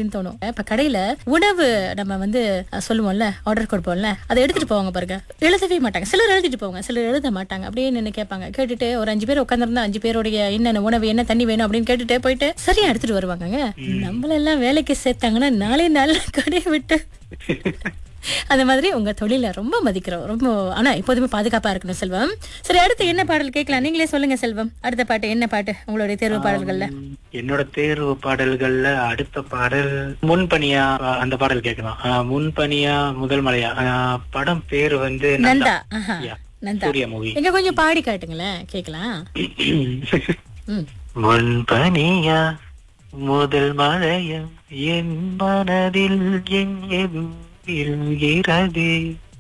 அப்படின்னு தோணும் இப்ப கடையில உணவு நம்ம வந்து அஹ், சொல்லுவோம்ல ஆர்டர் கொடுப்போம்ல அதை எடுத்துட்டு போவாங்க பாருங்க எழுதவே மாட்டாங்க சிலர் எழுதிட்டு போவாங்க சிலர் எழுத மாட்டாங்க அப்படியே நின்று கேட்பாங்க கேட்டுட்டு ஒரு அஞ்சு பேர் உட்காந்துருந்தா அஞ்சு பேருடைய என்னென்ன உணவு என்ன தண்ணி வேணும் அப்படின்னு கேட்டுட்டு போயிட்டு சரியா எடுத்துட்டு வருவாங்கங்க நம்மள எல்லாம் வேலைக்கு சேர்த்தாங்கன்னா நாளே நாள் கடையை விட்டு அந்த மாதிரி உங்க தொழில ரொம்ப மதிக்கிறோம் ரொம்ப ஆனா எப்போதுமே பாதுகாப்பா இருக்கணும் செல்வம் சரி அடுத்து என்ன பாடல் கேட்கலாம் நீங்களே சொல்லுங்க செல்வம் அடுத்த பாட்டு என்ன பாட்டு உங்களுடைய தேர்வு பாடல்கள்ல என்னோட தேர்வு பாடல்கள்ல அடுத்த பாடல் முன்பனியா அஹ், அந்த பாடல் கேட்கலாம் அஹ், முன்பனியா முதல் மலையா அஹ், படம் பேரு வந்து நந்தா ஆஹா Yeah. நந்தா சூர்யா மூவி எங்க கொஞ்சம் பாடி காட்டுங்களேன் கேக்கலாம் ம் முன்பனியா முதல் மழையம் என் மனதில் எங்கெதும் இருக்கிறது